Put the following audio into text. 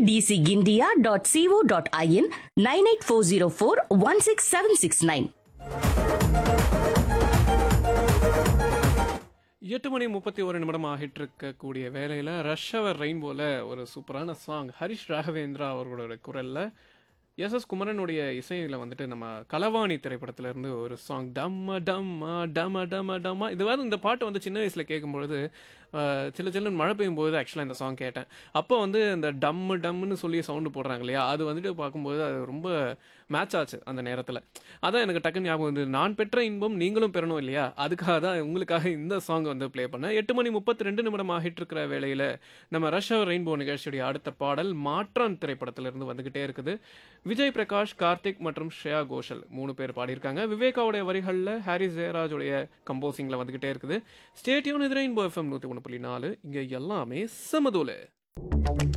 ncdcindia.co.in 98404 எட்டு மணி முப்பத்தி ஒரு நிமிடம் ஆகிட்டு இருக்கக்கூடிய வேலையில் ரஷ் அவர் ரெயின்போல ஒரு சூப்பரான சாங் ஹரிஷ் ராகவேந்திரா அவர்களோட குரலில் எஸ் எஸ் குமரனுடைய இசையில் வந்துட்டு நம்ம கலவாணி திரைப்படத்துல இருந்து ஒரு சாங் டம்ம டம்மா டம டம டம்மா இது வந்து இந்த பாட்டு வந்து சின்ன வயசில் கேட்கும்பொழுது அஹ், சில சில்லுன்னு மழை பெய்யும் போது ஆக்சுவலாக இந்த சாங் கேட்டேன் அப்போ வந்து இந்த டம்மு டம்முன்னு சொல்லி சவுண்டு போடுறாங்க இல்லையா அது வந்துட்டு பார்க்கும்போது அது ரொம்ப மேட்ச் ஆச்சு அந்த நேரத்தில் அதான் எனக்கு டக்குன்னு ஞாபகம் வந்து நான் பெற்ற இன்பம் நீங்களும் பெறணும் இல்லையா அதுக்காக தான் உங்களுக்காக இந்த சாங் வந்து ப்ளே பண்ணேன் எட்டு மணி முப்பத்தி ரெண்டு நிமிடம் ஆகிட்டு இருக்கிற வேளையில் நம்ம ரஷ் அவர் ரெயின்போ நிகழ்ச்சியுடைய அடுத்த பாடல் மாற்றான் திரைப்படத்திலிருந்து வந்துகிட்டே இருக்குது விஜய் பிரகாஷ் கார்த்திக் மற்றும் ஸ்ரேயா கோஷல் மூணு பேர் பாடியிருக்காங்க விவேகாவுடைய வரிகளில் ஹாரிஸ் ஜெயராஜுடைய கம்போசிங்கில் வந்துகிட்டே இருக்குது ஸ்டேட்யூன் இது ரெயின்போ எஃப்எம் நூற்றி ஒன்று புள்ளி நாலு இங்கே எல்லாமே சமதூல